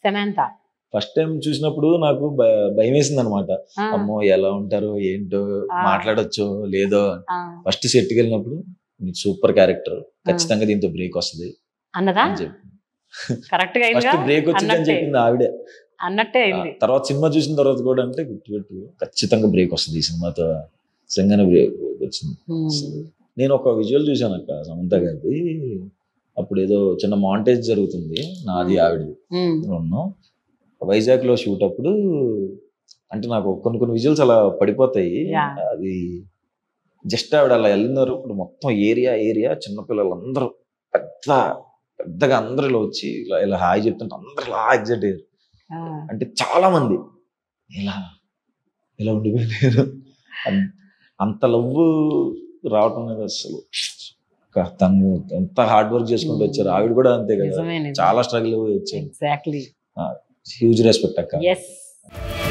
Samantha first time చూసినప్పుడు నాకు భ- భయం వేసింది అనమాట ఆ, అమ్మో ఎలా ఉంటారో ఏంటో ఆ. మాట్లాడొచ్చో లేదో ఆ, ఫస్ట్ సెట్కి వెళ్ళినప్పుడు సూపర్ క్యారెక్టర్ ఖచ్చితంగా దీంతో బ్రేక్ వస్తుంది అన్నదా అని చెప్పి కరెక్ట్ గా ఫస్ట్ అయిందిగా? బ్రేక్ వచ్చింది అని అన్నట్టే. చెప్పింది ఆవిడే అన్నట్టే ఆ, అయింది తర్వాత సినిమా చూసిన తర్వాత కూడా అంటే గుర్తుపెట్టు ఖచ్చితంగా బ్రేక్ వస్తుంది ఈ సినిమాతో నిజంగానే బ్రేక్ వచ్చింది ఉమ్. నేను ఒక విజువల్ చూశాను అక్క సమంత గారిది అప్పుడు ఏదో చిన్న మాంటేజ్ జరుగుతుంది నాది ఆవిడది ఉమ్. ఉన్నాం వైజాగ్ లో షూట్ అప్పుడు అంటే నాకు కొన్ని కొన్ని విజువల్స్ అలా పడిపోతాయి Yeah. అది జస్ట్ ఆవిడ అలా వెళ్ళినారు ఇప్పుడు మొత్తం ఏరియా ఏరియా చిన్నపిల్లలందరూ పెద్ద పెద్దగా అందరూ ఇలా వచ్చి ఇలా ఇలా హాయ్ చెప్తుంటే అందరూ ఇలా ఎగ్జైట్ అయ్యారు ఆ, అంటే చాలా మంది ఇలా ఇలా ఉండిపోయారు అం- అంత లవ్ రావటం అనేది అసలు ఒక తను ఎంత హార్డ్ వర్క్ చేసుకుంటూ వచ్చారు ఆవిడ కూడా అంతే కదా నిజమే నిజమే. చాలా స్ట్రగుల్ వచ్చారు ఎగ్జాక్ట్లీ హ్యూజ్ రెస్పెక్ట్ అక్క ఎస్